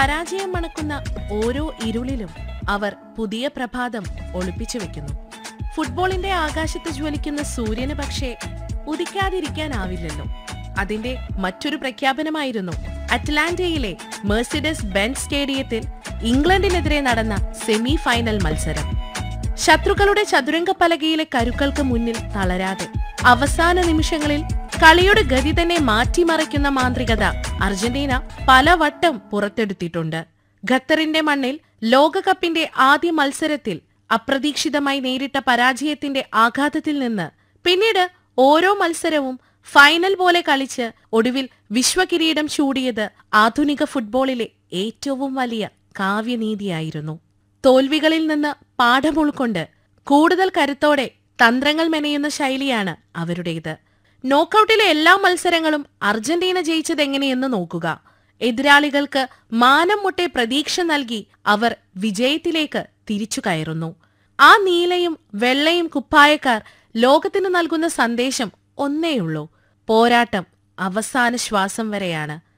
പരാജയം മണക്കുന്ന ഓരോ ഇരുളിലും അവർ പുതിയ പ്രഭാതം ഒളിപ്പിച്ചു വെക്കുന്നു ഫുട്ബോളിന്റെ ആകാശത്ത് ജ്വലിക്കുന്ന സൂര്യന് പക്ഷേ ഉദിക്കാതിരിക്കാനാവില്ലല്ലോ അതിന്റെ മറ്റൊരു പ്രഖ്യാപനമായിരുന്നു അറ്റ്ലാന്റയിലെ മെർസിഡസ് ബെൻസ് സ്റ്റേഡിയത്തിൽ ഇംഗ്ലണ്ടിനെതിരെ നടന്ന സെമി ഫൈനൽ മത്സരം ശത്രുക്കളുടെ ചതുരംഗ പലകയിലെ കരുക്കൾക്ക് മുന്നിൽ തളരാതെ അവസാന നിമിഷങ്ങളിൽ കളിയുടെ ഗതി തന്നെ മാറ്റിമറിക്കുന്ന മാന്ത്രികത അർജന്റീന പലവട്ടം പുറത്തെടുത്തിട്ടുണ്ട് ഖത്തറിന്റെ മണ്ണിൽ ലോകകപ്പിന്റെ ആദ്യ മത്സരത്തിൽ അപ്രതീക്ഷിതമായി നേരിട്ട പരാജയത്തിന്റെ ആഘാതത്തിൽ നിന്ന് പിന്നീട് ഓരോ മത്സരവും ഫൈനൽ പോലെ കളിച്ച് ഒടുവിൽ വിശ്വകിരീടം ചൂടിയത് ആധുനിക ഫുട്ബോളിലെ ഏറ്റവും വലിയ കാവ്യനീതിയായിരുന്നു തോൽവികളിൽ നിന്ന് പാഠം ഉൾക്കൊണ്ട് കൂടുതൽ കരുത്തോടെ തന്ത്രങ്ങൾ മെനയുന്ന ശൈലിയാണ് അവരുടേത് നോക്കൌട്ടിലെ എല്ലാ മത്സരങ്ങളും അർജന്റീന ജയിച്ചതെങ്ങനെയെന്ന് നോക്കുക എതിരാളികൾക്ക് മാനം മുട്ടെ പ്രതീക്ഷ നൽകി അവർ വിജയത്തിലേക്ക് തിരിച്ചു കയറുന്നു ആ നീലയും വെള്ളയും കുപ്പായക്കാർ ലോകത്തിന് നൽകുന്ന സന്ദേശം ഒന്നേയുള്ളൂ പോരാട്ടം അവസാന ശ്വാസം വരെയാണ്